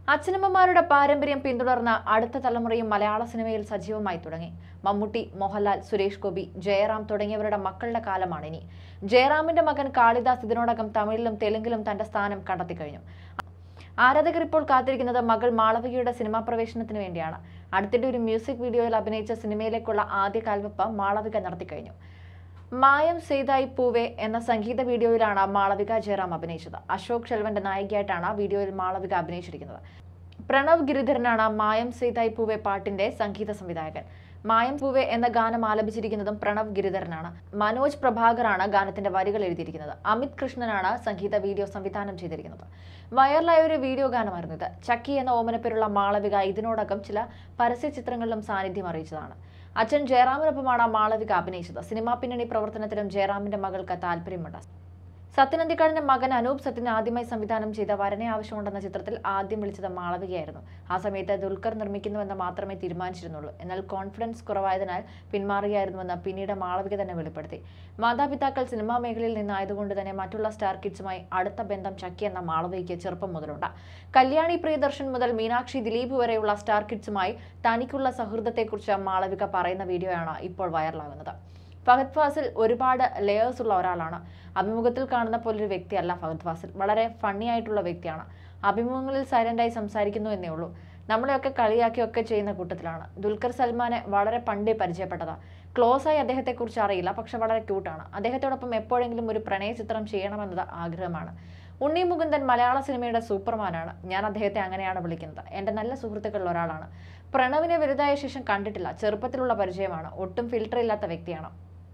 അച്ഛനമ്മമാരുടെ പാരമ്പര്യം പിന്തുടർന്ന അടുത്ത തലമുറയും മലയാള സിനിമയിൽ സജീവമായി തുടങ്ങി മമ്മൂട്ടി മോഹൻലാൽ സുരേഷ് ഗോപി ജയറാം തുടങ്ങിയവരുടെ മക്കളുടെ കാലമാണിനി ജയറാമിന്റെ മകൻ കാളിദാസ് ഇതിനോടകം തമിഴിലും തെലുങ്കിലും തന്റെ സ്ഥാനം കണ്ടെത്തിക്കഴിഞ്ഞു ആരാധകർ ഇപ്പോൾ കാത്തിരിക്കുന്നത് മകൾ മാളവികയുടെ സിനിമാ പ്രവേശനത്തിന് വേണ്ടിയാണ് അടുത്തിടെ ഒരു മ്യൂസിക് വീഡിയോയിൽ അഭിനയിച്ച സിനിമയിലേക്കുള്ള ആദ്യ കാൽവെപ്പ് മാളവിക നടത്തിക്കഴിഞ്ഞു മായം സെയ്തായി പൂവെ എന്ന സംഗീത വീഡിയോയിലാണ് മാളവിക ജയറാം അഭിനയിച്ചത് അശോക് ഷെൽവന്റെ നായികയായിട്ടാണ് വീഡിയോയിൽ മാളവിക അഭിനയിച്ചിരിക്കുന്നത് പ്രണവ് ഗിരിധരനാണ് മായം സെയ്തായി പൂവെ പാട്ടിന്റെ സംഗീത സംവിധായകൻ മായം പൂവെ എന്ന ഗാനം ആലപിച്ചിരിക്കുന്നതും പ്രണവ് ഗിരിധരനാണ് മനോജ് പ്രഭാകറാണ് ഗാനത്തിന്റെ വരികൾ എഴുതിയിരിക്കുന്നത് അമിത് കൃഷ്ണനാണ് സംഗീത വീഡിയോ സംവിധാനം ചെയ്തിരിക്കുന്നത് വൈറലായ ഒരു വീഡിയോ ഗാനമായിരുന്നു ഇത് ചക്കി എന്ന ഓമനപ്പേരുള്ള മാളവിക ഇതിനോടകം ചില പരസ്യ ചിത്രങ്ങളിലും സാന്നിധ്യം അറിയിച്ചതാണ് അച്ഛൻ ജയറാമിനൊപ്പമാണ് മാളവിക അഭിനയിച്ചത് സിനിമാ പിന്നണി പ്രവർത്തനത്തിലും ജയറാമിന്റെ മകൾക്ക് താല്പര്യമുണ്ട് സത്യൻ അന്തിക്കാടിന്റെ മകൻ അനൂപ് സത്യൻ ആദ്യമായി സംവിധാനം ചെയ്ത വരനെ ആവശ്യമുണ്ടെന്ന ചിത്രത്തിൽ ആദ്യം വിളിച്ചത് മാളവികയായിരുന്നു ആ സമയത്ത് ദുൽഖർ നിർമ്മിക്കുന്നുവെന്ന് മാത്രമേ തീരുമാനിച്ചിരുന്നുള്ളൂ എന്നാൽ കോൺഫിഡൻസ് കുറവായതിനാൽ പിന്മാറുകയായിരുന്നുവെന്ന് പിന്നീട് മാളവിക തന്നെ വെളിപ്പെടുത്തി മാതാപിതാക്കൾ സിനിമാ മേഖലയിൽ നിന്നായതുകൊണ്ട് തന്നെ മറ്റുള്ള സ്റ്റാർ കിഡ്സുമായി അടുത്ത ബന്ധം ചക്കി എന്ന മാളവികയ്ക്ക് ചെറുപ്പം മുതലുണ്ട് കല്യാണി പ്രിയദർശൻ മുതൽ മീനാക്ഷി ദിലീപ് വരെയുള്ള സ്റ്റാർ കിഡ്സുമായി തനിക്കുള്ള സൗഹൃദത്തെക്കുറിച്ച് മാളവിക പറയുന്ന വീഡിയോയാണ് ഇപ്പോൾ വൈറലാകുന്നത് ഫഹദ് ഫാസിൽ ഒരുപാട് ലെയേഴ്സ് ഉള്ള ഒരാളാണ് അഭിമുഖത്തിൽ കാണുന്ന പോലൊരു വ്യക്തിയല്ല ഫഹദ് ഫാസിൽ വളരെ ഫണ്ണി ആയിട്ടുള്ള വ്യക്തിയാണ് അഭിമുഖങ്ങളിൽ സൈലന്റായി സംസാരിക്കുന്നു എന്നേ ഉള്ളൂ നമ്മളെയൊക്കെ കളിയാക്കിയൊക്കെ ചെയ്യുന്ന കൂട്ടത്തിലാണ് ദുൽഖർ സൽമാനെ വളരെ പണ്ടേ പരിചയപ്പെട്ടതാ ക്ലോസ് ആയി അദ്ദേഹത്തെക്കുറിച്ച് അറിയില്ല പക്ഷെ വളരെ ക്യൂട്ടാണ് അദ്ദേഹത്തോടൊപ്പം എപ്പോഴെങ്കിലും ഒരു പ്രണയ ചിത്രം ചെയ്യണമെന്നത് ആഗ്രഹമാണ് ഉണ്ണി മുകുന്ദൻ മലയാള സിനിമയുടെ സൂപ്പർമാനാണ് ഞാൻ അദ്ദേഹത്തെ അങ്ങനെയാണ് വിളിക്കുന്നത് എൻ്റെ നല്ല സുഹൃത്തുക്കളിൽ ഒരാളാണ് പ്രണവിനെ വലുതായ ശേഷം കണ്ടിട്ടില്ല ചെറുപ്പത്തിലുള്ള പരിചയമാണ് ഒട്ടും ഫിൽട്ടർ ഇല്ലാത്ത വ്യക്തിയാണ്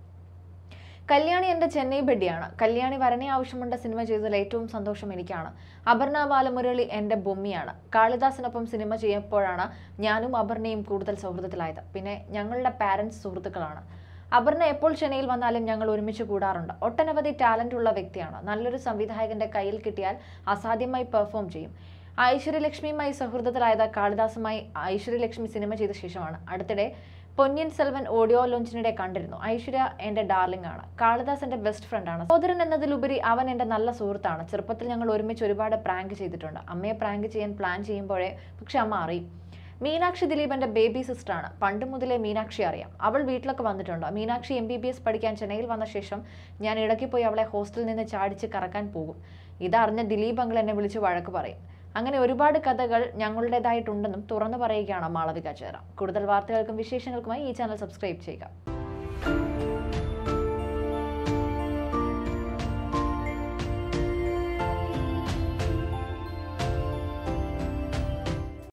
കല്യാണി എൻ്റെ ചെന്നൈ ബെഡിയാണ് കല്യാണി വരണേ ആവശ്യമുണ്ട് സിനിമ ചെയ്തതിൽ ഏറ്റവും സന്തോഷം എനിക്കാണ് അപർണ ബാലമുരളി എൻ്റെ ബൊമ്മിയാണ് കാളിദാസിനൊപ്പം സിനിമ ചെയ്യുമ്പോഴാണ് ഞാനും അപർണയും കൂടുതൽ സൗഹൃദത്തിലായത് പിന്നെ ഞങ്ങളുടെ പാരൻസ് സുഹൃത്തുക്കളാണ് അപർണ എപ്പോൾ ചെന്നൈയിൽ വന്നാലും ഞങ്ങൾ ഒരുമിച്ച് കൂടാറുണ്ട് ഒട്ടനവധി ടാലന്റ് ഉള്ള വ്യക്തിയാണ് നല്ലൊരു സംവിധായകന്റെ കയ്യിൽ കിട്ടിയാൽ അസാധ്യമായി പെർഫോം ചെയ്യും ഐശ്വര്യലക്ഷ്മിയുമായി സൗഹൃദത്തിലായത് കാളിദാസുമായി ഐശ്വര്യലക്ഷ്മി സിനിമ ചെയ്ത ശേഷമാണ് അടുത്തിടെ പൊന്നിയൻ സെൽവൻ ഓഡിയോ ലോഞ്ചിനിടെ കണ്ടിരുന്നു ഐശ്വര്യ എന്റെ ഡാർലിംഗ് ആണ് കാളിദാസ് എന്റെ ബെസ്റ്റ് ഫ്രണ്ടാണ് സഹോദരൻ എന്നതിലുപരി അവൻ എന്റെ നല്ല സുഹൃത്താണ് ചെറുപ്പത്തിൽ ഞങ്ങൾ ഒരുമിച്ച് ഒരുപാട് പ്രാങ്ക് ചെയ്തിട്ടുണ്ട് അമ്മയെ പ്രാങ്ക് ചെയ്യാൻ പ്ലാൻ ചെയ്യുമ്പോഴേ പക്ഷെ അമ്മ അറിയും മീനാക്ഷി ദിലീപന്റെ ബേബി സിസ്റ്ററാണ് പണ്ട് മുതലേ മീനാക്ഷി അറിയാം അവൾ വീട്ടിലൊക്കെ വന്നിട്ടുണ്ട് Meenakshi M B B S പഠിക്കാൻ ചെന്നൈയിൽ വന്ന ശേഷം ഞാൻ ഇടയ്ക്ക് പോയി അവളെ ഹോസ്റ്റലിൽ നിന്ന് ചാടിച്ച് കറക്കാൻ പോകും ഇതറിഞ്ഞ ദിലീപ് അങ്കിൾ എന്നെ വിളിച്ച് വഴക്ക് പറയും അങ്ങനെ ഒരുപാട് കഥകൾ ഞങ്ങളുടേതായിട്ടുണ്ടെന്നും തുറന്നു പറയുകയാണ് മാളവിക ചേര കൂടുതൽ വാർത്തകൾക്കും വിശേഷങ്ങൾക്കുമായി ഈ ചാനൽ സബ്സ്ക്രൈബ് ചെയ്യുക